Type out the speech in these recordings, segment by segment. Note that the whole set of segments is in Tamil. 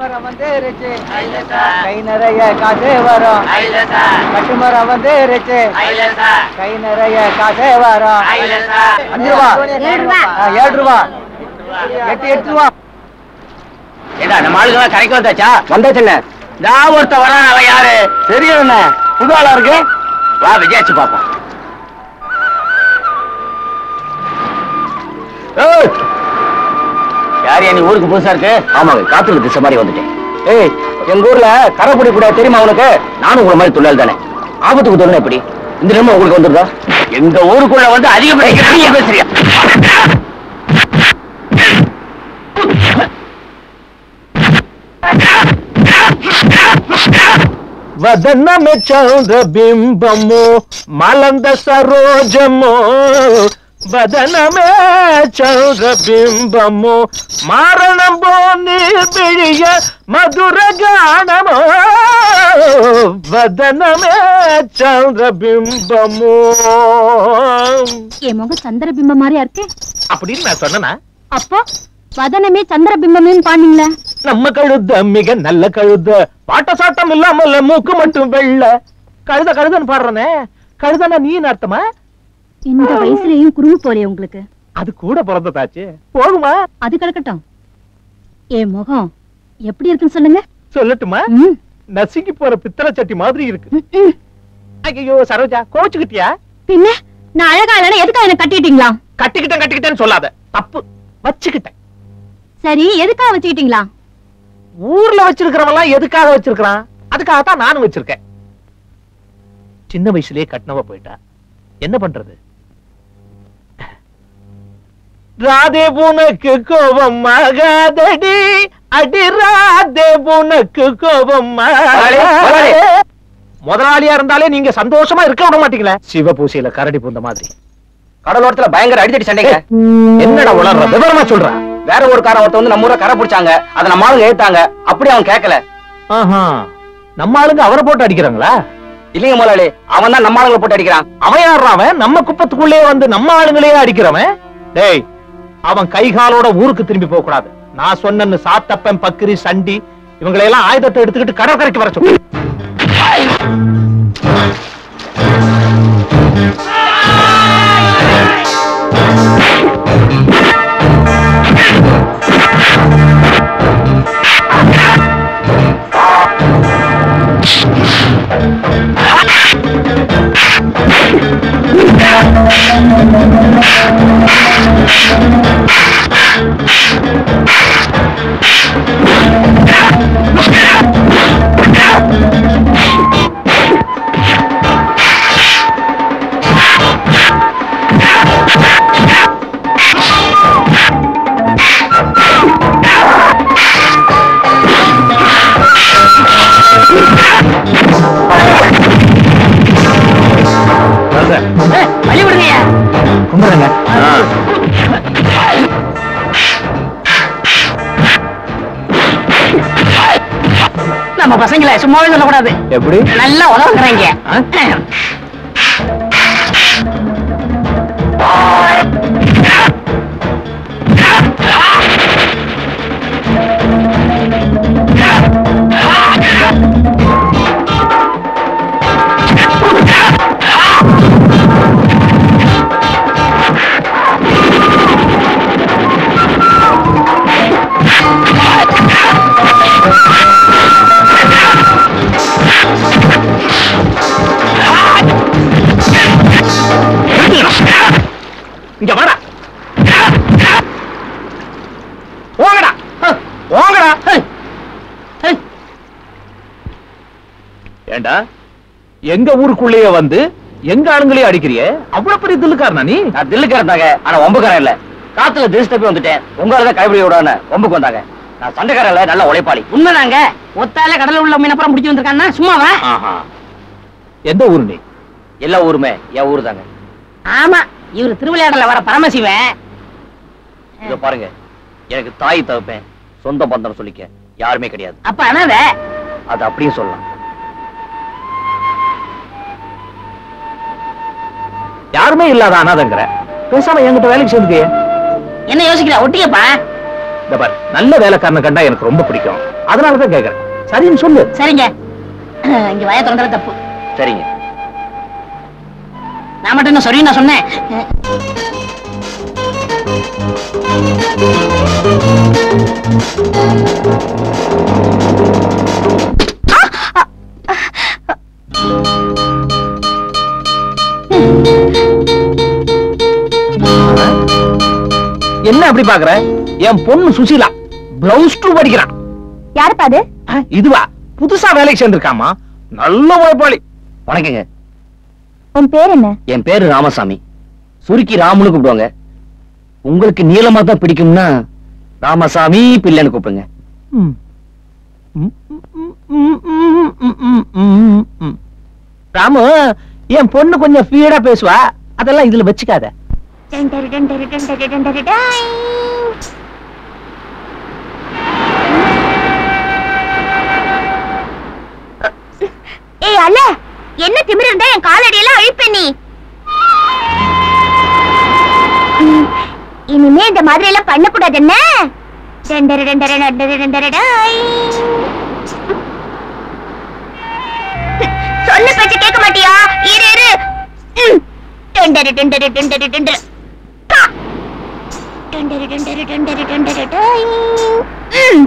கட்டுமரம் வந்துருச்சு கை நிறைய காசு வரும் கட்டுமரம் வந்துருச்சு கை நிறைய காசு வரும் அஞ்சு ரூபா ஏழு ரூபா. ஆ, ஏழு ரூபா எட்டு எட்டு ரூபா ஏடா நம்ம ஆளுங்க கரைக்கு வந்தாச்சா வந்தாச்சுண்ணே நான் ஒருத்த வரான் அவன் யாரு தெரியலண்ணே புது ஆளா இருக்கு வா விஜயாச்சு பாப்போம் ஏய், யார் நீ ஊருக்கு புதுசா இருக்கு ஆமாங்க காத்துல திசை மாதிரி வந்துட்டேன் ஏய் எங்க ஊர்ல கரைப்பிடி கூட தெரியுமா உனக்கு நானும் உங்களை மாதிரி தொழில் தானே ஆபத்துக்கு சொல்லணும் எப்படி இந்த நிலைமை உங்களுக்கு வந்துருதா எங்க ஊருக்குள்ள வந்து அதிகப்படிக்க பேசுறியா వదనమే చంద్రబింబము మలంద సరోజము వదనమే చంద్రబింబము మారణము నిర్మిళియ మధుర గానము వదనమే చంద్రబింబము என் முகம் சந்திர பிம்பம் மாதிரியா இருக்கு அப்படின்னு நான் சொன்னனா அப்போ வதனமே சந்திர பிம்பம்னு பாண்டீங்களே நம்ம கழுத மிக நல்ல கழுத பாட்ட சாட்டம் இல்லாமல்ல மூக்கு மட்டும் வெள்ள கழுத கழுதன்னு பாடுறனே கழுதனா நீ அர்த்தமா இந்த வயசுலயும் குறும்பு போறே உங்களுக்கு அது கூட பிறந்ததாச்சு போகுமா அது கிடக்கட்டும் என் முகம் எப்படி இருக்குன்னு சொல்லுங்க சொல்லட்டுமா ம், நசுங்கி போற பித்தளை சட்டி மாதிரி இருக்கு ம், ம். ஐயோ சரோஜா கோச்சுக்கிட்டியா பின்ன நான் அழகா இல்லைன்னா எதுக்காக என்ன கட்டிட்டீங்களா கட்டிக்கிட்டேன் கட்டிக்கிட்டேன்னு சொல்லாத தப்பு வச்சுக்கிட்டேன் சரி எதுக்காக வச்சுக்கிட்டீங்களா ஊர்ல வச்சிருக்கிறவன் எதுக்காக வச்சிருக்கிறான் அதுக்காகத்தான் நானும் வச்சிருக்கேன் சின்ன வயசுலயே கட்டினவ போயிட்டா என்ன பண்றது ராதே உனக்கு கோபம் ஆகாதடி அடி ராதே உனக்கு கோபம் முதலாளி, முதலாளி. முதலாளியா இருந்தாலே நீங்க சந்தோஷமா இருக்க விட மாட்டீங்களே சிவபூசையில கரடி பூந்த மாதிரி கடலோரத்துல பயங்கர அடித்தடி சண்டைங்க என்னடா உளர்ற விவரமா சொல்றா வேற ஒரு கார ஒருத்த வந்து நம்ம ஊரை கரை பிடிச்சாங்க அதை நம்ம ஆளுங்க எழுத்தாங்க அப்படி அவன் கேட்கல ஆஹா நம்ம ஆளுங்க அவரை போட்டு அடிக்கிறாங்களா இல்லைங்க முதலாளி அவன் தான் நம்ம ஆளுங்களை போட்டு அடிக்கிறான் அவன் யார்றா அவன் நம்ம குப்பத்துக்குள்ளே வந்து நம்ம ஆளுங்களே அடிக்கிறவன் டேய் அவன் கை காலோட ஊருக்கு திரும்பி போக கூடாது நான் சொன்னேன்னு சாத்தப்பன் பக்கிரி சண்டி இவங்களை எல்லாம் ஆயுதத்தை எடுத்துக்கிட்டு கடற்கரைக்கு வர சொல்லு வழி விடுங்க கும்பிடுங்க நம்ம பசங்களை சும்மாவே சொல்லக்கூடாது எப்படி நல்லா உதவுங்கிறாங்க இங்க வாடா போங்கடா ஹ், போங்கடா ஹ். ஹ். ஏண்டா எங்க ஊருக்குள்ளேயே வந்து எங்க ஆளுங்களே அடிக்கிறியே அவ்வளவு பெரிய தில்லுக்காரனா நீ நான் தில்லுக்காரன் ஆனா ஒம்புக்காரன் இல்ல காத்துல திசை தப்பி வந்துட்டேன் உங்களால கைப்பிடி விடான ஒம்புக்கு வந்தாங்க நான் சண்டைக்காரன் இல்ல நல்ல உழைப்பாளி உண்மைதாங்க ஒத்தால கடல்ல உள்ள மீனப்புறம் பிடிச்சு வந்திருக்கான்னா சும்மாவா ஆஹா. எந்த ஊரு நீ எல்லா ஊருமே என் ஊரு தாங்க ஆமா இவரு திருவிளையாடல வர பரமசிவன் இத பாருங்க எனக்கு தாய் தகப்பேன் சொந்த பந்தம் சொல்லிக்க யாருமே கிடையாது அப்ப அனாத அது அப்படியும் சொல்லலாம் யாருமே இல்லாத அனாதங்கிற பேசாம என்கிட்ட வேலைக்கு சேர்ந்துக்கே என்ன யோசிக்கிற ஒட்டியப்பா இந்த பாரு நல்ல வேலைக்காரனை கண்டா எனக்கு ரொம்ப பிடிக்கும் அதனாலதான் கேக்குறேன் சரின்னு சொல்லு சரிங்க இங்க வய திறந்தது தப்பு சரிங்க நான் மட்டும் என்ன சொல்லி நான் சொன்னேன் என்ன அப்படி பாக்குற என் பொண்ணு சுசீலா பிளவுஸ் டூ படிக்கிறான் யாருப்பா அது ஆ, இதுவா புதுசா வேலைக்கு சேர்ந்திருக்காமா நல்ல உழைப்பாளி வணக்கங்க உன் பேர் என்ன என் பேரு ராமசாமி சுருக்கி ராமுன்னு கூப்பிடுவாங்க உங்களுக்கு நீளமா தான் பிடிக்கும்னா ராமசாமி பிள்ளைன்னு கூப்பிடுங்க ம். ம், ம், ம், ம், ம், ம், ம், ம். ராமு என் பொண்ணு கொஞ்சம் ஃபீடா பேசுவா அதெல்லாம் இதுல வச்சுக்காத ஏய் அல்ல என்ன திமிரு இருந்தா என் காலடியெல்லாம் அழிப்ப நீ ம், இனிமே இந்த மாதிரி எல்லாம் பண்ணக்கூடாது என்ன டெண்டரு டெண்டரு டெண்டரு டெண்டரு டாய். சொன்ன பேச்சு கேட்க மாட்டியா இரு இரு ம். டெண்டரு டெண்டரு டெண்டரு டெண்டரு கா. டெண்டரு டெண்டரு டெண்டரு டெண்டரு டாய். ம்.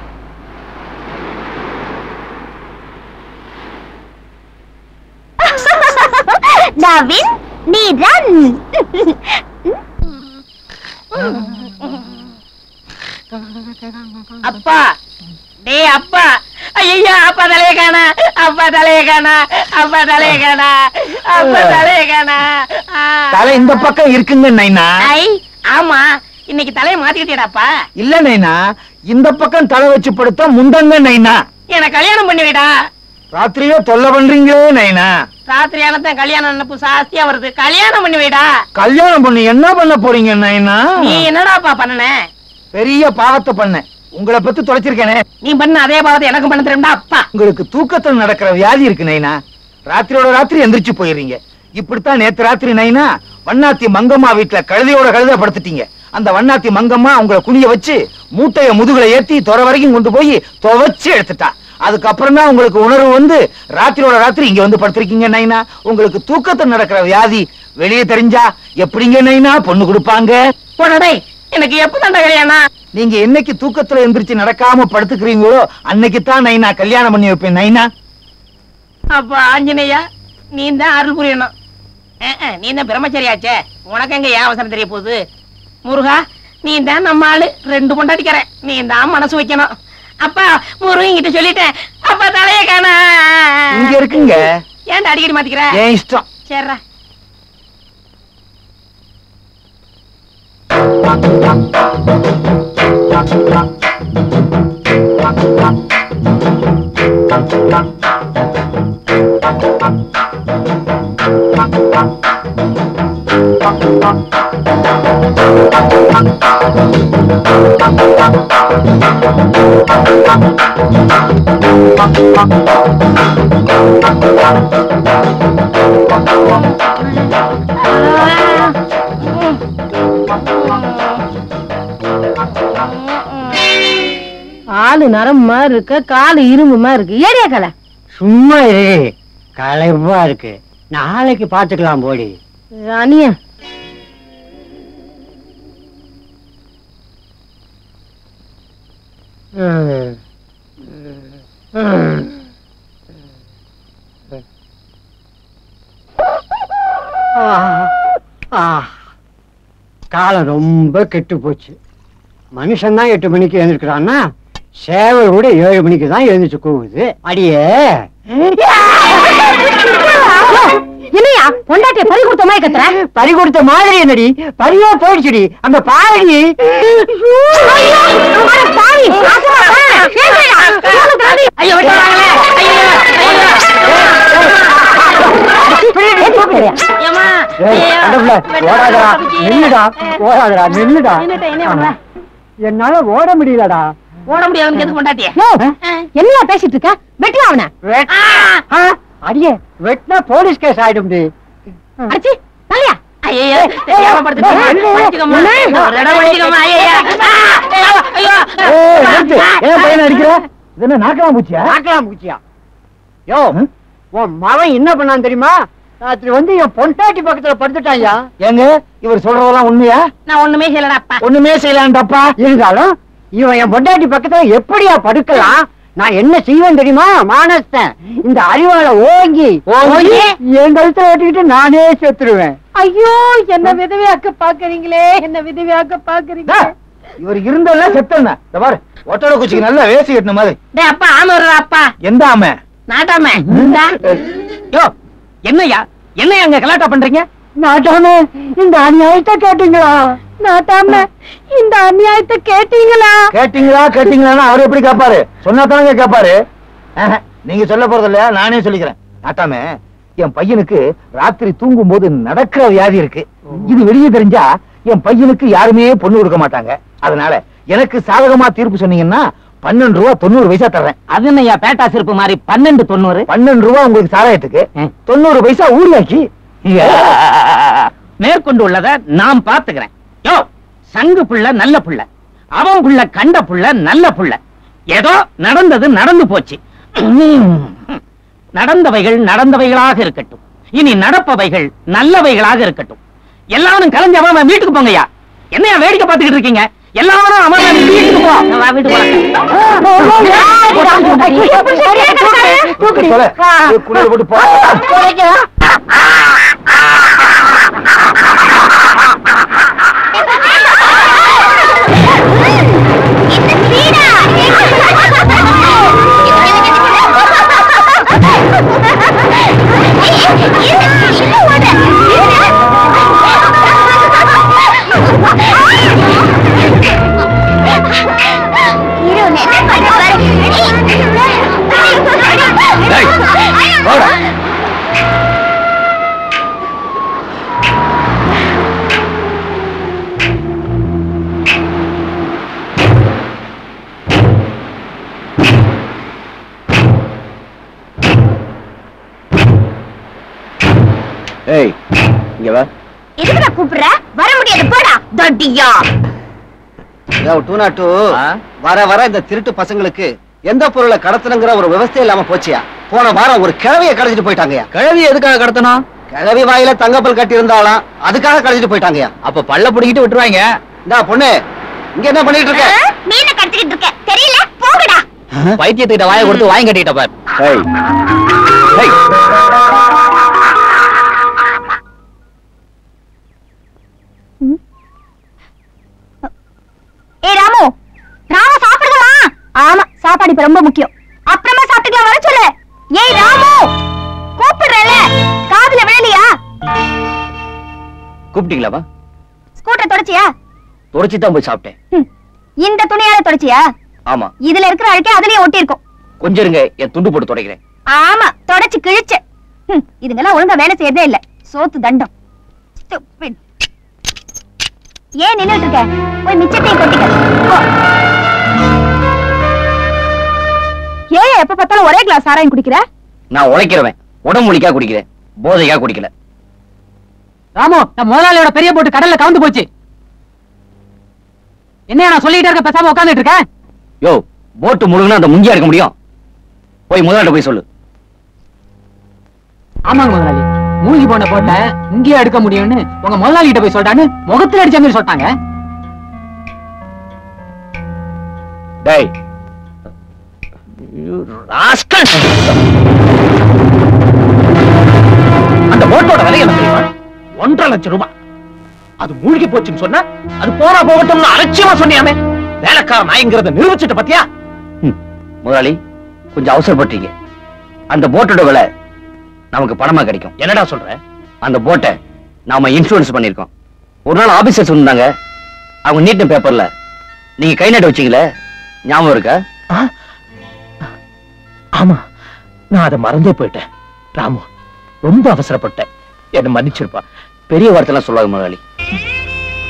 நவீன் நீ ரன் அப்பா டேய் அப்பா ஐயா அப்பா தலைய காணா அப்பா தலைய காணா அப்பா தலைய காணா அப்பா தலைய காணா ஆ. தலை இந்த பக்கம் இருக்குங்க நைனா ஐ ஆமா இன்னைக்கு தலைய மாத்திக்கிட்டியடாப்பா இல்ல நைனா இந்த பக்கம் தலை வச்சு படுத்தா முண்டங்க நைனா என்ன கல்யாணம் பண்ணி வைடா ராத்திரியே தொல்லை பண்றீங்களே நைனா ராத்திரியான தான் கல்யாணம் நினைப்பு சாஸ்தியா வருது கல்யாணம் பண்ணி வைடா கல்யாணம் பண்ணி என்ன பண்ண போறீங்க நைனா நீ என்னடாப்பா பண்ணன பெரிய பாவத்தை பண்ணேன் உங்களை பத்தி தொலைச்சிருக்கேனே நீ பண்ண அதே பாவத்தை எனக்கும் பண்ண தெரியும்டா அப்பா உங்களுக்கு தூக்கத்துல நடக்கிற வியாதி இருக்கு நைனா ராத்திரியோட ராத்திரி எந்திரிச்சு போயிடுறீங்க இப்படித்தான் நேத்து ராத்திரி நைனா வண்ணாத்தி மங்கம்மா வீட்டுல கழுதையோட கழுத படுத்துட்டீங்க அந்த வண்ணாத்தி மங்கம்மா உங்களை குனிய வச்சு மூட்டைய முதுகுல ஏத்தி துறை வரைக்கும் கொண்டு போய் துவைச்சு எடுத்துட்டா அதுக்கப்புறம் தான் உங்களுக்கு உணர்வு வந்து ராத்திரியோட ராத்திரி இங்க வந்து படுத்திருக்கீங்க நைனா உங்களுக்கு தூக்கத்துல நடக்கிற வியாதி வெளியே தெரிஞ்சா எப்படிங்க நைனா பொண்ணு கொடுப்பாங்க போடா டேய் எனக்கு எப்ப தாண்டா கல்யாணம் நீங்க என்னைக்கு தூக்கத்துல எந்திரிச்சு நடக்காம படுத்துக்கிறீங்களோ அன்னைக்கு தான் நைனா கல்யாணம் பண்ணி வைப்பேன் நைனா அப்பா ஆஞ்சநேயா நீ தான் அருள் புரியணும் அஹ், அஹ், நீ தான் பிரம்மச்சரியாச்சே உனக்கு எங்க ஏன் அவசரம் தெரிய போகுது முருகா நீ தான் நம்ம ஆளு ரெண்டு பொண்டாட்டிக்கிற நீ தான் மனசு வைக்கணும் அப்பா முருகன் கிட்ட சொல்லிட்டேன் அப்பா தலைய காணா இங்க இருக்குங்க ஏன்டா அடிக்கடி மாத்திக்கிற என் இஷ்டம் சரிடா ஆளு நரம்புமா இருக்க காலு இரும்புமா இருக்கு ஏரியா கலை சும்மா இரு களைப்பா இருக்கு நாளைக்கு பாத்துக்கலாம் போடி அனியா ஆ, ஆ. காலம் ரொம்ப கெட்டு போச்சு மனுஷன் தான் எட்டு மணிக்கு எழுந்திருக்கிறான்னா சேவை கூட ஏழு மணிக்கு தான் எழுந்துச்சு கூவுது அடியே என்னையா பொண்டாட்டிய பறி கொடுத்த மாதிரி கத்துற பறி கொடுத்த மாதிரி என்னடி பறியா போயிடுச்சுடி அந்த பாடி ஐயோ விட்டுறாங்களே ஐயோ ஏம்மா, ஐயோ, ஓடாதடா நின்னுடா ஓடாதடா நின்னுடா நின்னுட்டேன், என்ன பண்ற? என்னால ஓட முடியலடா ஓட முடியாது எதுக்கு பொண்டாட்டிய என்னையா பேசிட்டு இருக்க வெட்டலாம் அவன வெட்- ஆ, அடியே வெட்டினா போலீஸ் கேஸ் ஆயிடும் அடிச்சு தலையா ஐயையோ, தெரியாம படுத்துட்டேன். மன்னிச்சுக்கோம்மா. ஒரு தடவை மன்னிச்சுக்கோம்மா. ஐயையோ. ஆ, ஐயோ, ஐயோ. ஏய், நிறுத்து. ஏன் பையனை அடிக்கிற இது என்ன நாக்கலாம் பூச்சியா பார்க்கலாம் பூச்சியா யோ உன் மவன் என்ன பண்ணான் தெரியுமா ராத்திரி வந்து என் பொண்டாட்டி பக்கத்துல படுத்துட்டான்யா ஏங்க இவர் சொல்றதெல்லாம் உண்மையா நான் ஒண்ணுமே செய்யலடாப்பா ஒண்ணுமே செய்யலான்டப்பா இருந்தாலும் இவன் என் பொண்டாட்டி பக்கத்துல எப்படியா படுக்கலாம் நான் என்ன செய்வேன் தெரியுமா மானஸ்தன் இந்த அறிவால ஓங்கி ஓங்கி? என் கழுத்துல ஓட்டிக்கிட்டு நானே செத்துருவேன் ஐயோ என்ன விதவையாக்க பாக்குறீங்களே என்ன விதவையாக்க பாக்குறீங்க இவர் இருந்தல்ல செத்தன இந்த பாரு ஒட்டட குச்சிக்கு நல்லா வேசி கட்டின மாதிரி டேய் அப்பா ஆமை வருடா அப்பா எந்த ஆமை நாட்டாம இந்தா. யோ என்னய்யா என்னையா அங்க கலாட்டா பண்றீங்க நாட்டாம இந்த அநியாயத்தை கேட்டீங்களா நாட்டாம இந்த அநியாயத்தை கேட்டீங்களா கேட்டீங்களா கேட்டீங்களா அவர் எப்படி கேட்பாரு சொன்னா தானங்க கேட்பாரு ஆஹா, நீங்க சொல்ல போறது இல்லையா நானே சொல்லிக்கிறேன் நாட்டாம என் பையனுக்கு ராத்திரி தூங்கும் போது நடக்கிற வியாதி இருக்கு இது வெளியே தெரிஞ்சா என் பையனுக்கு யாருமே பொண்ணு கொடுக்க மாட்டாங்க அதனால எனக்கு சாதகமா தீர்ப்பு சொன்னீங்கன்னா பன்னெண்டு ரூபா தொண்ணூறு பைசா தர்றேன் அது என்னய்யா பேட்டா செருப்பு மாதிரி பன்னெண்டு தொண்ணூறு பன்னெண்டு ரூபா உங்களுக்கு சாராயத்துக்கு ம். தொண்ணூறு பைசா ஊரியாக்கி மேற்கொண்டு உள்ளத நான் பாத்துக்கிறேன் யோ சங்கு புள்ள நல்ல புள்ள அவன் புள்ள கண்ட புள்ள நல்ல புள்ள ஏதோ நடந்தது நடந்து போச்சு நடந்தவைகள் நடந்தவைகளாக இருக்கட்டும் இனி நடப்பவைகள் நல்லவைகளாக இருக்கட்டும் எல்லாரும் கலைஞ்சு அவன் அவன் வீட்டுக்கு போங்கய்யா என்னையா வேடிக்கை பார்த்துக்கிட்டு இருக்கீங்க எல்லாரும் அவன் அவன் வீட்டுக்கு போ வா, வீட்டுக்கு தூக்கு தொலை. இது குளியல் போட்டு போ. டேய், வாடா. ஏய் இங்க வா எதுக்குடா கூப்பிடுற வர முடியாது போடா தட்டியா டூ நாட் டூ ஆ? வர வர இந்த திருட்டு பசங்களுக்கு எந்த பொருளை கடத்தணுங்கிற ஒரு விவசாயம் இல்லாம போச்சியா போன வாரம் ஒரு கிழவிய கடைச்சிட்டு போயிட்டாங்கயா கிழவி எதுக்காக கடத்தணும் கிழவி வாயில தங்கப்பல் கட்டி இருந்தாலாம் அதுக்காக கடைச்சிட்டு போயிட்டாங்கயா அப்ப பல்ல புடிக்கிட்டு விட்டுருவாங்க இந்தா பொண்ணு இங்க என்ன பண்ணிட்டு இருக்க மீனை கடத்திக்கிட்டு இருக்க தெரியல போகடா பைத்தியத்துக்கிட்ட வாயை கொடுத்து வாங்கி கட்டிட்ட பார் ஏய் ஏய் ஏய் ராமு ராமு சாப்பிடுமா ஆமா சாப்பாடு இப்ப ரொம்ப முக்கியம் அப்புறமா சாப்பிட்டுக்கலாம் வர சொல்லு ஏய் ராமு கூப்பிடுறல காதுல விழலையா கூப்பிட்டீங்களாப்பா ஸ்கூட்டர் தொடச்சியா தொடச்சி தான் போய் சாப்பிட்டேன் ஹம். இந்த துணியால தொடச்சியா ஆமா இதுல இருக்கிற அழுக்கே அதுலயே ஒட்டி இருக்கும் கொஞ்சம் இருங்க என் துண்டு போட்டு துடைக்கிறேன் ஆமா தொடச்சு கிழிச்சு ஹம், இதுங்கெல்லாம் ஒழுங்கா வேலை செய்யறதே இல்ல சோத்து தண்டம் Stupid. ஏன் நின்னுட்டு இருக்க போய் மிச்சத்தையும் கொட்டிக்க போ. ஏன் எப்ப பார்த்தாலும் ஒரே கிளாஸ் சாராயம் குடிக்கிற நான் உழைக்கிறவன் உடம்பு ஒழிக்கா குடிக்கிறேன் போதையா குடிக்கல ராமு நம்ம முதலாளியோட பெரிய போட்டு கடல்ல கவுந்து போச்சு என்ன நான் சொல்லிட்டே இருக்க பேசாம உட்காந்துட்டு இருக்கேன் யோ போட்டு முழுகுனா அந்த முங்கியா இருக்க முடியும் போய் முதலாளிட்ட போய் சொல்லு ஆமாங்க முதலாளி மூழ்கி போன போட்ட இங்கேயே எடுக்க முடியும்னு உங்க முதலாளி கிட்ட போய் சொல்லிட்டான்னு முகத்துல அடிச்ச மாதிரி சொல்லிட்டாங்க டேய் You rascal! அந்த போட்டோட விலை என்ன தெரியுமா ஒன்றரை லட்சம் ரூபாய் அது மூழ்கி போச்சுன்னு சொன்னா அது போனா போகட்டும்னு அலட்சியமா சொன்னியாமே வேலைக்கார நாய்ங்கிறத நிரூபிச்சுட்ட பாத்தியா ம், முதலாளி கொஞ்சம் அவசரப்பட்டீங்க அந்த போட்டோட விலை நமக்கு பணமா கிடைக்கும் என்னடா சொல்ற அந்த போட்டை நாம இன்சூரன்ஸ் பண்ணிருக்கோம் ஒரு நாள் ஆபீசர்ஸ் வந்தாங்க அவங்க நீட்ட பேப்பர்ல நீங்க கை நட்டு வச்சீங்களே ஞாபகம் இருக்கா ஆமா நான் அதை மறந்தே போயிட்டேன் ராமு ரொம்ப அவசரப்பட்டேன் என்ன மன்னிச்சிருப்பா பெரிய வார்த்தைலாம் சொல்லாத முதலாளி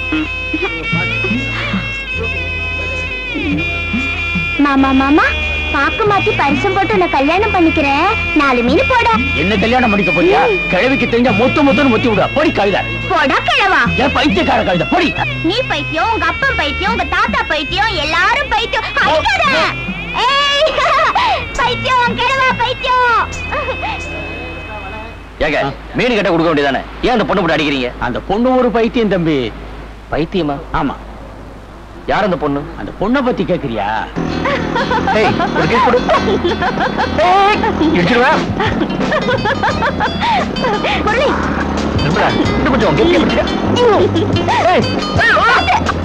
மாமா மாமா பாக்கு மாத்தி பரிசம் போட்டு உன்னை கல்யாணம் பண்ணிக்கிறேன் நாலு மீன் போட என்ன கல்யாணம் பண்ணிக்க போறியா கிழவிக்கு தெரிஞ்சா மொத்த மொத்தம் மொத்தி விடுவா பொடி கழுத போடா கிழவா ஏன் பைத்தியக்கார கழுத பொடி நீ பைத்தியம் உங்க அப்பா பைத்தியம் உங்க தாத்தா பைத்தியம் எல்லாரும் பைத்தியம் அடிக்காத ஏய் பைத்தியம் கிழவா பைத்தியம் ஏங்க மீன் கட்ட கொடுக்க வேண்டியதானே ஏன் அந்த பொண்ணு போட்டு அடிக்கிறீங்க அந்த பொண்ணு ஒரு பைத்தியம் தம்பி பைத்தியமா ஆமா யார் அந்த பொண்ணு அந்த பொண்ணை பத்தி கேக்குறியா ஏய், ஒரு kiss கொடு. ஏய், இடிச்சிருவா. முரளி நிர்மலா, இன்னும் கொஞ்சம் கெட்டியா பிடிச்சிக்க. ஏய், ஏய், வா.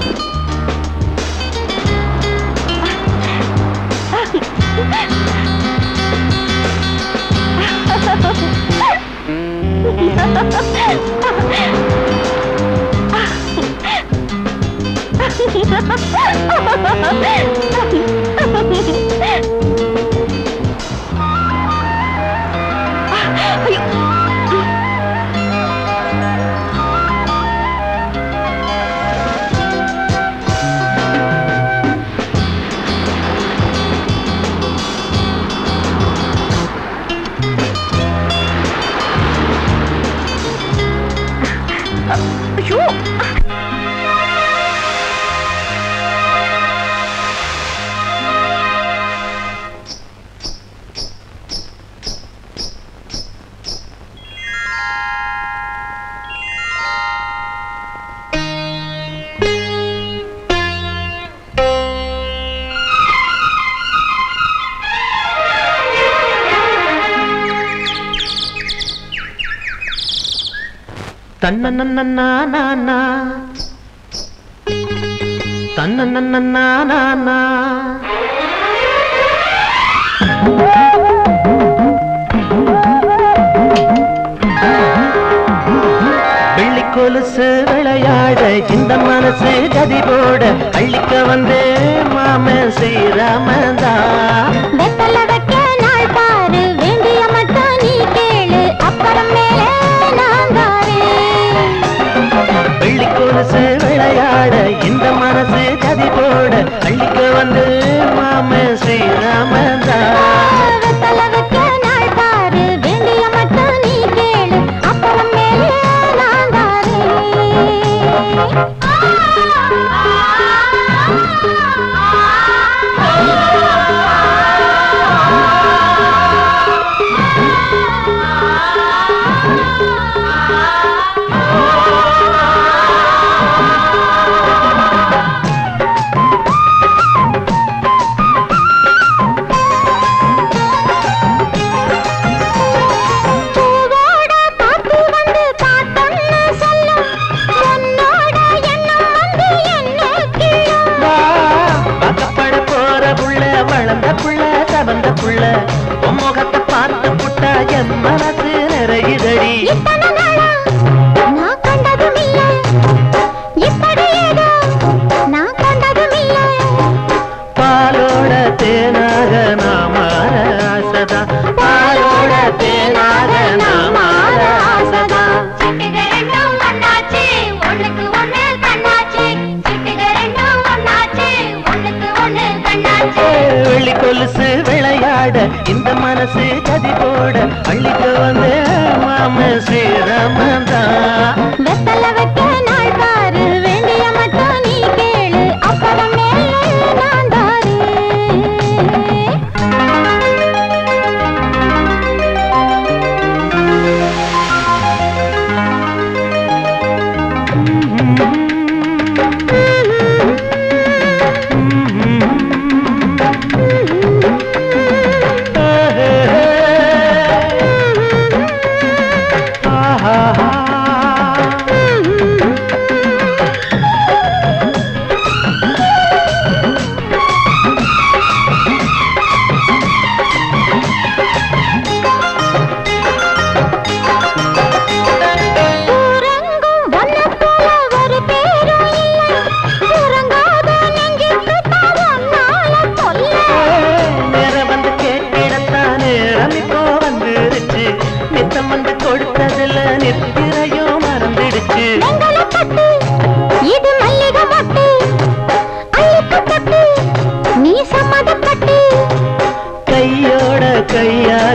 தன்ன நானா தன்ன நானா வெள்ளி கொலுசு விளையாட இந்த மனசு கதி போட அள்ளிக்க வந்தே மாம ஸ்ரீராமதா வெத்தல வைக்க நாள் பாரு வேண்டிய மட்டும் நீ கேளு அப்புறம் மேலே நான் தாரேன் வெள்ளி கொலுசு விளையாட இந்த மனசு கதி போட அள்ளிக்க வந்து மாம ஸ்ரீராமதா வெத்தல வைக்க நாள் பாரு வேண்டிய மட்டும் நீ கேளு அப்புறம் மேலே நான் பூவோட காத்து வந்து காத்தொன்னு சொல்லும் உன்னோட எண்ணம் வந்து என்ன கிள்ளும் வாக்கப்பட போற புள்ள வளர்ந்த புள்ள தவந்த புள்ள உன் முகத்தை பார்த்து புட்டா என் மனசு நிறையுதடி இத்தனை நாளா நான் கண்டதும் இல்லை இப்படி ஏதோ நான் கண்டதும் இல்லை பாலோட தேனாக நான் மாற ஆசைதான் பாலோட தேனாக நான் மாற ஆசைதான் சிட்டுகரெண்டும் ஒண்ணாச்சு ஒண்ணுக்கு ஒண்ணு கண்ணாச்சு சிட்டுகரெண்டும் ஒண்ணாச்சு ஒண்ணுக்கு ஒண்ணு கண்ணாச்சு வெள்ளி கொலுசு விளையாட இந்த மனசு கதி போட அள்ளிக்க வந்து மாம ஸ்ரீராமந்தா வெத்தல வைக்க நாள் பாரு வேண்டிய மட்டும் நீ கேளு அப்புறம் மேலே நான் தாரேன் ஆஹா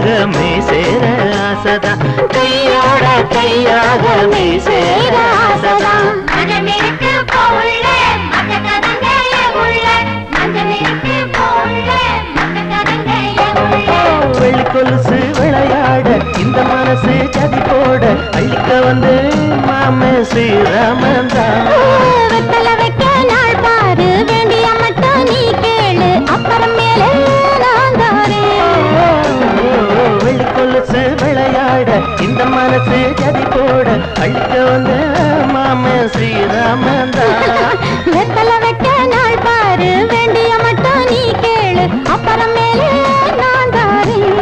கையாக மெய் சேர ஆசைதான் கையோட கையாக மெய் சேர ஆசைதான் மனமிருக்கு போல மக்க கதங்க உள்ள மனமிருக்கு போல மக்க கதங்க உள்ள வெள்ளி கொலுசு விளையாட இந்த மனசு ஜதி போட அழிக்க வந்து மாமே ஸ்ரீராமன் தான் வெத்தல வைக்க நாள் பாரு வேண்டிய மட்டும் நீ கேளு அப்புறம் மேலே நான் தாரேன் வெள்ளி கொலுசு விளையாட இந்த மனசு ஜதி போட அழிக்க வந்து மாமே ஸ்ரீராமன் தான் வெத்தல வைக்க நாள் பாரு வேண்டிய மட்டும் நீ கேளு அப்புறம் மேலே நான் தாரேன்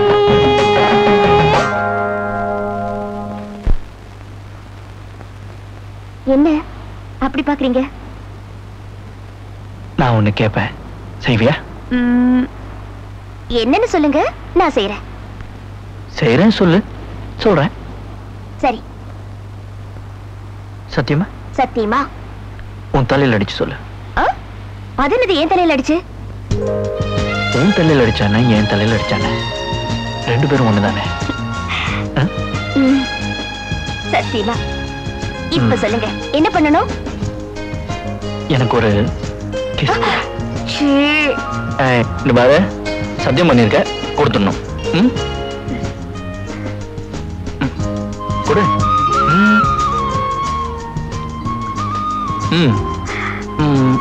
என்ன அப்படி பாக்குறீங்க நான் ஒண்ணு கேட்பேன் செய்வியா என்னன்னு சொல்லுங்க நான் செய்யறேன் செய்யறேன்னு சொல்லு சொல்றேன் சரி சத்தியமா சத்தியமா உன் தலையில அடிச்சு சொல்லு ஆ? அது என்னது ஏன் தலையில அடிச்சு உன் தலையில அடிச்சானே என் தலையில அடிச்சானே ரெண்டு பேரும் ஒண்ணுதானே ம். சத்தியமா இப்ப ம். சொல்லுங்க என்ன பண்ணணும் எனக்கு ஒரு கிஸ் சீ. இந்த பாரு சத்தியம் பண்ணிருக்க கொடுத்துடணும் ம்? ம். கொடு ம். ம். ம்.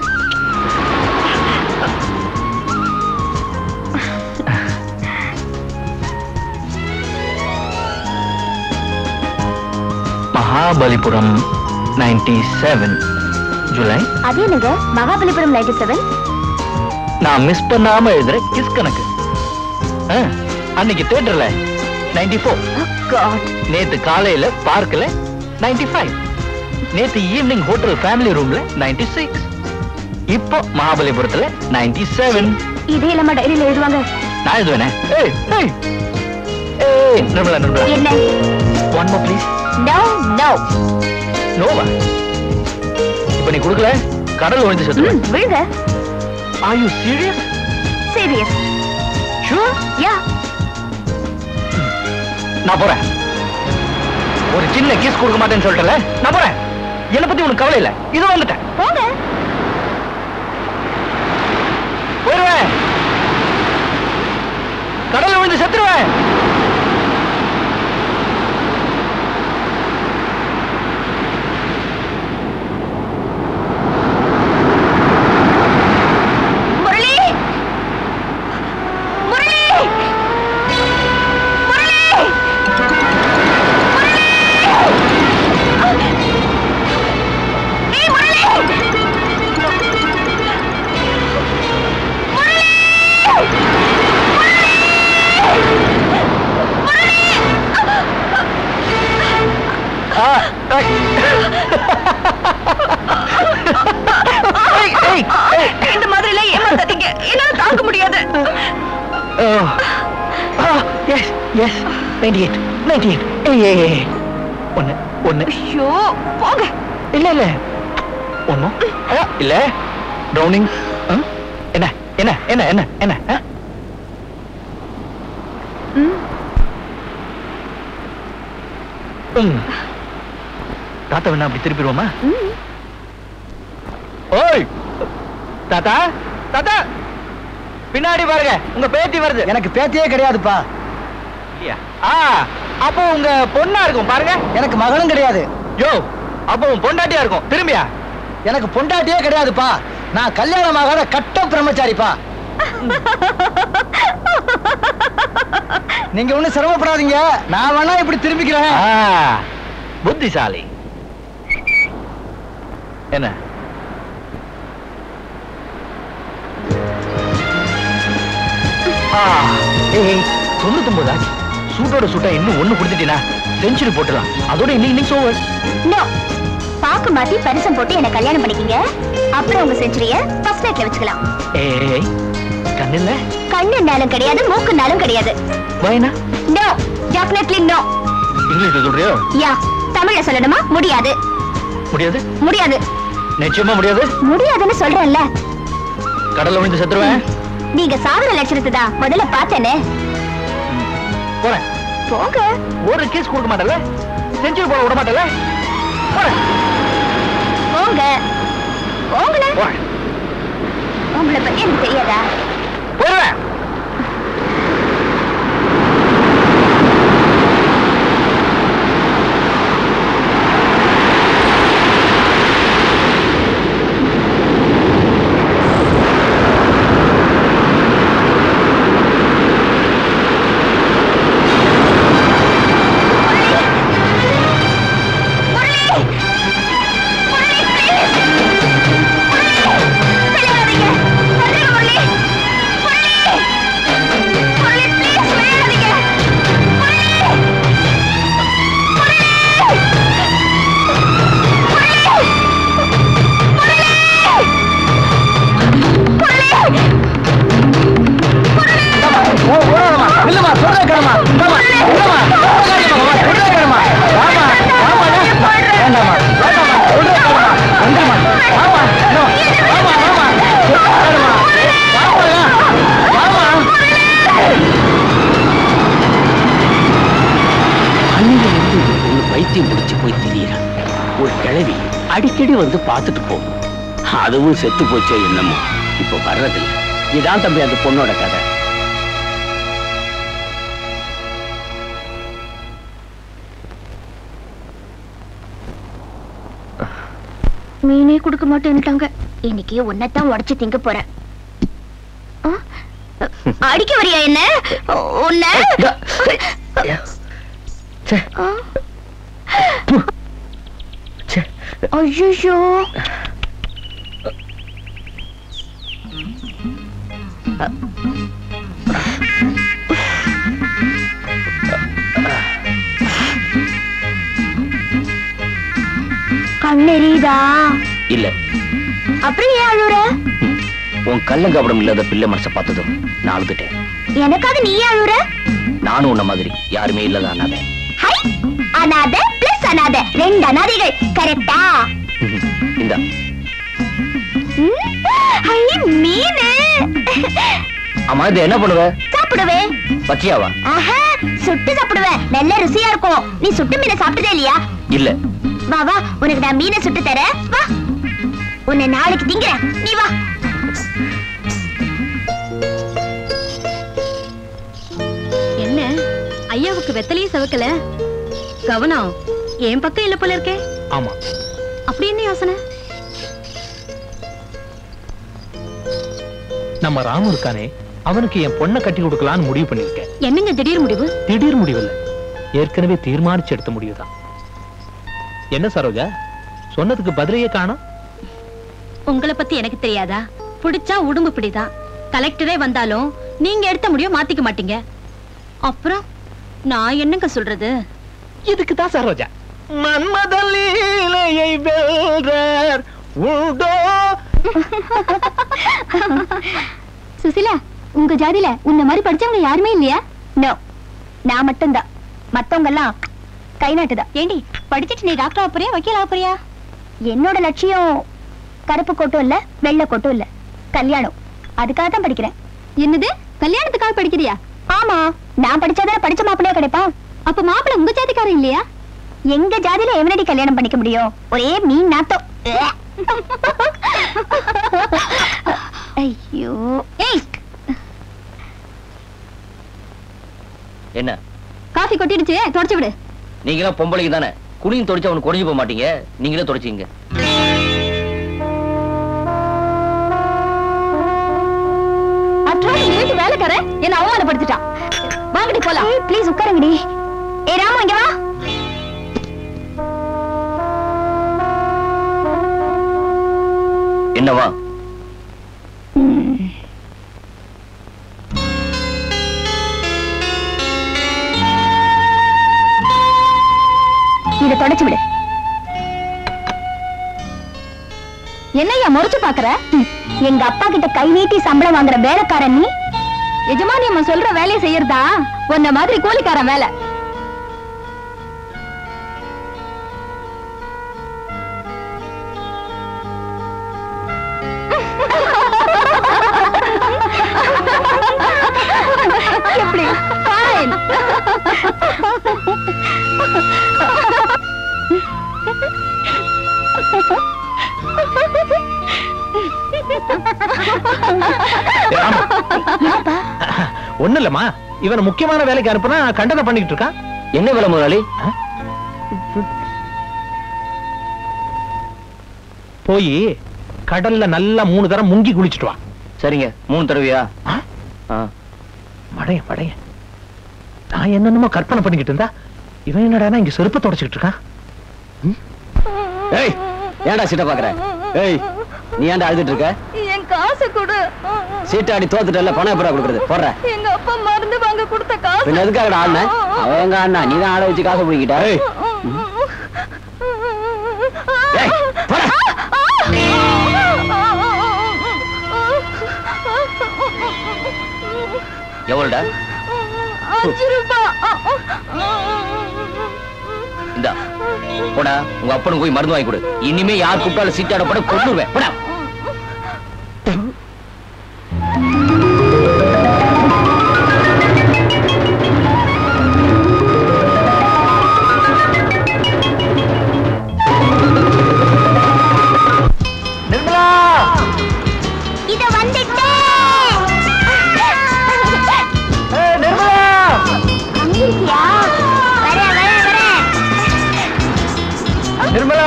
மகாபலிபுரம் நைன்டி செவன் ஜூலை அது என்னங்க மகாபலிபுரம் நைன்டி செவன் நான் மிஸ் பண்ணாம எழுதுற கிஸ் கணக்கு ஆ, அன்னைக்கு தியேட்டர்ல 94 ஃபோர் காட் நேத்து காலையில பார்க்ல 95 ஃபைவ் நேத்து ஈவினிங் ஹோட்டல் ஃபேமிலி ரூம்ல 96 சிக்ஸ் இப்போ மகாபலிபுரத்துல 97 செவன் இதே இல்லாம டைரியில எழுதுவாங்க நான் எழுதுவேனே ஏய் ஏய் ஏய் நிர்மலா நிர்மலா என்ன ஒன் மோ ப்ளீஸ் நோ நோ நோவா இப்போ நீ கொடுக்கல கடல் ஒழிஞ்சு செத்துருவேன் ம் விழுங்க are you serious serious sure yeah நான் போறேன் ஒரு சின்ன கிஸ் கொடுக்க மாட்டேன்னு சொல்லிட்டல நான் போறேன் என்னை பத்தி உனக்கு கவலை இல்ல இது வந்துட்டேன் போங்க போயிருவேன் கடல்ல விழுந்து செத்துருவேன் முரளி முரளி முரளி முரளி ஏய் முரளி ஆ, ஏய். ஏய், ஏய், ஏய். இந்த மாதிரி எல்லாம் ஏமாத்தாதீங்க என்னால தாங்க முடியாது ஓ. ஆ, yes, yes. 98, 98. ஏய், ஏய், ஏய். ஒண்ணு ஒண்ணு ஐயோ போங்க இல்ல இல்ல ஒண்ணும் ஆ, இல்ல ட்ரௌனிங் என்ன என்ன என்ன என்ன என்ன ஆ? ம். தாத்தா வேணா அப்படி திருப்பிடுவோமா ஓய் தாத்தா தாத்தா பின்னாடி பாருங்க உங்க பேத்தி வருது எனக்கு பேத்தியே கிடையாதுப்பா இல்லையா? ஆ அப்போ உங்க பொண்ணா இருக்கும் பாருங்க எனக்கு மகனும் கிடையாது யோ அப்போ உன் பொண்டாட்டியா இருக்கும் திரும்பியா எனக்கு பொண்டாட்டியே கிடையாதுப்பா நான் கல்யாணமாகாத கட்ட பிரம்மச்சாரிப்பா நீங்க ஒண்ணும் சிரமப்படாதீங்க நான் வேணா இப்படி திரும்பிக்கிறேன் ஆ, புத்திசாலி என்ன ஆ, ஏய், ஏய், தொண்ணூத்தொன்பது ஆச்சு சூட்டோட சூட்டா இன்னும் ஒண்ணு குடுத்துட்டீனா செஞ்சுரி போட்டுலாம் அதோட இன்னைக்கு இன்னைக்கு ஓவர் நோ பாக்கு மாத்தி பரிசம் போட்டு என்ன கல்யாணம் பண்ணிக்கிங்க அப்புறம் உங்க செஞ்சுரிய ஃபர்ஸ்ட் நைட்ல வச்சுக்கலாம் ஏய் கண்ணில்ல கண்ணுனாலும் கிடையாது மூக்குனாலும் கிடையாது பயனா நோ டெஃபினெட்லி நோ இங்கிலீஷ்ல சொல்றியோ யா தமிழ்ல சொல்லணுமா முடியாது முடியாது முடியாது நிச்சயமா முடியாது முடியாதுன்னு சொல்றேன்ல கடல்ல விழுந்து செத்துருவேன் நீங்க சாகுற லட்சணத்தை தான் முதல்ல பார்த்தேனே போறேன் போங்க ஒரு கேஸ் கொடுக்க மாட்டல செஞ்சுரி போட விட மாட்டல போறேன் போங்க போங்களே போறேன் உங்களை பத்தி எனக்கு தெரியாதா போறேன் இல்லம்மா சொல்ற கேளுமா இல்லம்மா இல்லம்மா சொல்ற கேளுமா வாமா வாமா வேண்டாமா வேண்டாமா சொல்ற கேளுமா வேண்டாமா வாமா இன்னும். வாமா வாமா சொல்ற கேளுமா வாமா வாமா அன்னையிலிருந்து இந்த பொண்ணு பைத்தியம் பிடிச்சு போய் திரியறான் ஒரு கிழவி அடிக்கடி வந்து பார்த்துட்டு போகும் அதுவும் செத்து போச்சோ என்னமோ இப்ப வர்றதில்ல இதான் தம்பி அந்த பொண்ணோட கதை மீனே கொடுக்க மாட்டேன்ட்டாங்க இன்னைக்கு உன்னைத்தான் உடைச்சு திங்க போறேன் ஆ? அடிக்க வரியா என்ன உன்ன ஐயோ கண்ணெறியுதா இல்ல அப்புறம் ஏன் அழுவுற உன் கள்ளங்கபடம் இல்லாத பிள்ளை மனசை பார்த்ததும் நான் அழுதுட்டேன் எனக்காக நீ ஏன் அழுவுற நானும் உன்ன மாதிரி யாருமே இல்லாத அனாதை ஹை அனாதை பிளஸ் அனாதை ரெண்டு அனாதைகள் கரெக்டா இந்தா ஹை மீனு ஆமா இது என்ன பண்ணுவ சாப்பிடுவேன் பச்சையாவா ஆஹா சுட்டு சாப்பிடுவேன் நல்ல ருசியா இருக்கும் நீ சுட்டு மீனை சாப்பிட்டதே இல்லையா இல்ல வா வா உனக்கு நான் மீனை சுட்டு தரேன் வா உன்னை நாளைக்கு திங்கிறேன் நீ வா என்ன ஐயாவுக்கு வெத்தலையே சவக்கல கவனம் என் பக்கம் இல்ல போல இருக்கே ஆமா அப்படி என்ன யோசனை நம்ம ராமு இருக்கானே அவனுக்கு என் பொண்ணை கட்டி கொடுக்கலான்னு முடிவு பண்ணிருக்கேன் என்னங்க திடீர் முடிவு திடீர் முடிவில்ல ஏற்கனவே தீர்மானிச்சு எடுத்த முடிவுதான் என்ன சரோஜா சொன்னதுக்கு பதிலையே காணோம் உங்களை பத்தி எனக்கு தெரியாதா பிடிச்சா உடம்பு பிடிதான் கலெக்டரே வந்தாலும் நீங்க எடுத்த முடிவு மாத்திக்க மாட்டீங்க அப்புறம் நான் என்னங்க சொல்றது இதுக்கு தான் சரோஜா மன்மத லீலையை வெல்றார் உண்டோ சுசிலா உங்க ஜாதியில உன்ன மாதிரி படிச்சவங்க யாருமே இல்லையா நோ நான் மட்டும்தான் மத்தவங்க எல்லாம் கை நாட்டுதான் ஏண்டி படிச்சிட்டு நீ டாக்டர் ஆப்பறியா வக்கீல் ஆப்பறியா என்னோட லட்சியம் கருப்பு கோட்டும் இல்ல வெள்ளை கோட்டும் இல்ல கல்யாணம் அதுக்காக தான் படிக்கிறேன் என்னது கல்யாணத்துக்காக படிக்கிறியா ஆமா நான் படிச்சாதான் படிச்ச மாப்பிள்ளையா கிடைப்பா அப்ப மாப்பிள்ளை உங்க ஜாதிக்காரன் இல்லையா எங்க ஜாதியில எவனடி கல்யாணம் பண்ணிக்க முடியும் ஒரே மீன் நாத்தம் ஐயோ ஏய் என்ன காஃபி கொட்டிடுச்சு தொடச்சு விடு நீங்களாம் பொம்பளைக்கு தானே குனியும் தொடச்சு அவனுக்கு குறைஞ்சு போக மாட்டீங்க நீங்களே தொடச்சிங்க அட்ரா எங்க வீட்டு வேலைக்கார என்ன அவமானப்படுத்திட்டான் வாங்கடி போலாம் ப்ளீஸ் உட்காருங்கடி ஏ ராமு இங்க வா என்னவா இத தொடச்சு விடு என்னய்யா முறைச்சு பாக்குற எங்க அப்பா கிட்ட கை நீட்டி சம்பளம் வாங்குற வேலைக்காரன் நீ எஜமானி அம்மா சொல்ற வேலையை செய்யறதா உன்ன மாதிரி கூலிக்காரன் வேலை எப்படி Fine. ஒண்ணு இல்லம்மா இவனை முக்கியமான வேலைக்கு அனுப்புனா கண்டதை பண்ணிட்டு இருக்கான் என்ன வேலை முதலாளி போய் கடல்ல நல்லா மூணு தரம் முங்கி குளிச்சுட்டு வா சரிங்க மூணு தடவையா ஆ? ஆ. மடைய மடைய நான் என்னென்னமோ கற்பனை பண்ணிக்கிட்டு இருந்தா இவன் என்னடானா இங்க செருப்பை தொடச்சுக்கிட்டு இருக்கான் ஏய் ஏன்டா சீட்டை பாக்குற ஏய் நீ ஏன்டா அழுதுட்டு இருக்க என் காசு கொடு சீட்டாடி தோத்துட்டல பணம் எப்படா கொடுக்குறது போடுற எங்க அப்பா மருந்து வாங்க கொடுத்த காசு பின்ன எதுக்காகடா ஆடுன அவங்க அண்ணா நீ தான் ஆட வச்சு காசு பிடிக்கிட்ட ஏய் ஏய், போடா. எவ்வளோடா அஞ்சு ரூபாய் இந்தா போடா உங்க அப்பனுக்கு போய் மருந்து வாங்கி கொடு இனிமே யார் கூப்பிட்டாலும் சீட்டாட போட கொண்டுருவேன் போடா நிர்மலா இத வந்துட்டேன் ஏய், நிர்மலா அங்கிருக்கியா வரேன் வரேன் வரேன் நிர்மலா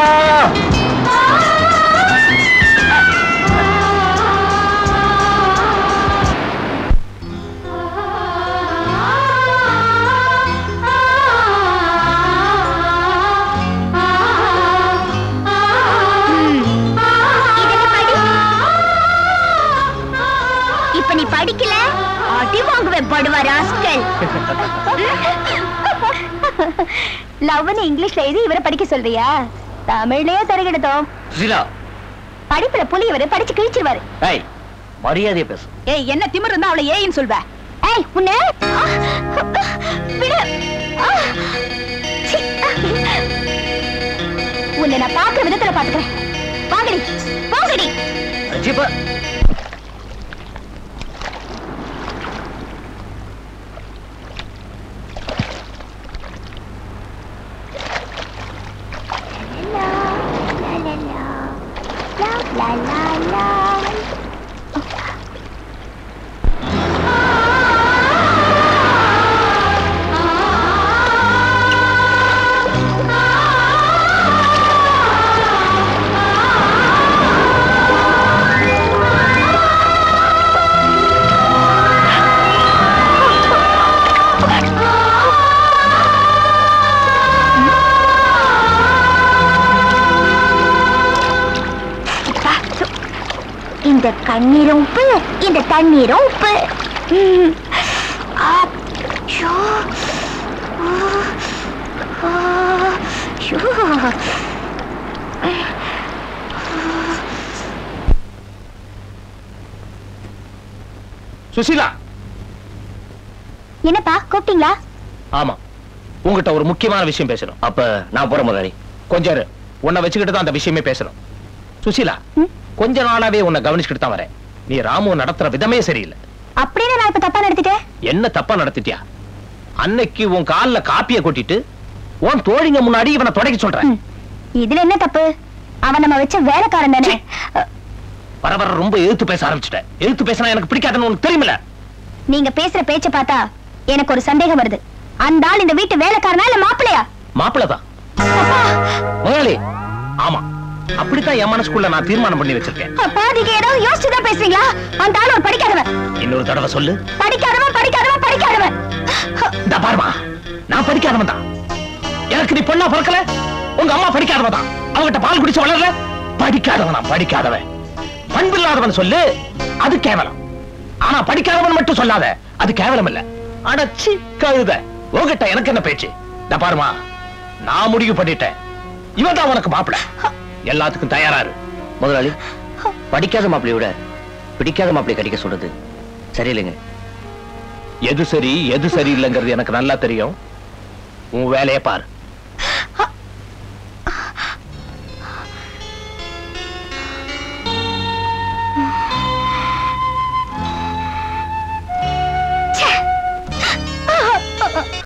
இதெல்லாம் படி இப்ப நீ படிக்கல அடி வாங்குவேன் படுவா ராஸ்கல் லவ்னு இங்கிலீஷ்ல எழுதி இவரை படிக்க சொல்றியா தமிழ்லயே தருகிடத்தோம் சுசிலா படிப்புல புலி இவரு படிச்சு கிழிச்சிருவாரு ஏய் மரியாதையா பேசு ஏய் என்ன திமிர் இருந்தா அவளை ஏன்னு சொல்வ ஏய் உன்ன விடு ஆ! சீ! உன்னை நான் பாக்குற விதத்துல பாத்துக்கிறேன் வாங்கடி வாங்கடி ஜீப்பா லா லா லா இந்த கண்ணீரும் உப்பு இந்த தண்ணீரும் உப்பு ம். அச்சோ. ஆ. ஆ. ஐயோ. சுசீலா என்னப்பா கூப்பிட்டீங்களா ஆமா உங்ககிட்ட ஒரு முக்கியமான விஷயம் பேசணும் அப்ப நான் போறேன் முதலாளி கொஞ்சம் இரு. உன்னை வச்சுக்கிட்டு தான் அந்த விஷயமே பேசணும் சுசீலா ம்? கொஞ்ச நாளாவே உன்னை கவனிச்சுக்கிட்டு தான் வரேன் நீ ராமு நடத்துற விதமே சரியில்லை அப்படின்னு நான் இப்ப தப்பா நடத்திட்டேன் என்ன தப்பா நடத்திட்டியா அன்னைக்கு உன் கால்ல காப்பிய கொட்டிட்டு உன் தோழிங்க முன்னாடி இவனை தொடக்கி சொல்றேன் ம். இதுல என்ன தப்பு அவன் நம்ம வச்ச வேலைக்காரன் தானே அ, வர வர ரொம்ப எழுத்து பேச ஆரம்பிச்சுட்டேன் எழுத்து பேசினா எனக்கு பிடிக்காதுன்னு உனக்கு தெரியுமில்ல நீங்க பேசுற பேச்ச பார்த்தா எனக்கு ஒரு சந்தேகம் வருது அந்த ஆள் இந்த வீட்டு வேலைக்காரனா இல்ல மாப்பிள்ளையா மாப்பிள்ளதான் அப்பா முதலாளி ஆமா அப்படித்தான் என் மனசுக்குள்ள நான் தீர்மானம் பண்ணி வச்சிருக்கேன் அப்பா நீங்க ஏதாவது யோசிச்சுதான் பேசுறீங்களா அந்த ஆள் ஒரு படிக்காதவன் இன்னொரு தடவை சொல்லு படிக்காதவன் படிக்காதவன் படிக்காதவன் இந்த பாருமா நான் படிக்காதவன் தான் எனக்கு நீ பொண்ணா பிறக்கல உங்க அம்மா படிக்காதவன் தான் அவகிட்ட பால் குடிச்சு வளரல படிக்காதவனா படிக்காதவன் பண்பில்லாதவன் சொல்லு அது கேவலம் ஆனா படிக்காதவன் மட்டும் சொல்லாத அது கேவலம் இல்ல அடச்சி கழுத உங்ககிட்ட எனக்கு என்ன பேச்சு இந்த பாருமா நான் முடிவு பண்ணிட்டேன் இவன் தான் உனக்கு மாப்பிள எல்லாத்துக்கும் தயாரா இரு முதலாளி படிக்காத மாப்பிளைய விட பிடிக்காத மாப்பிளைய கடிக்க சொல்றது சரியில்லைங்க எது சரி எது சரியில்லைங்கிறது எனக்கு நல்லா தெரியும் உன் வேலையை பாரு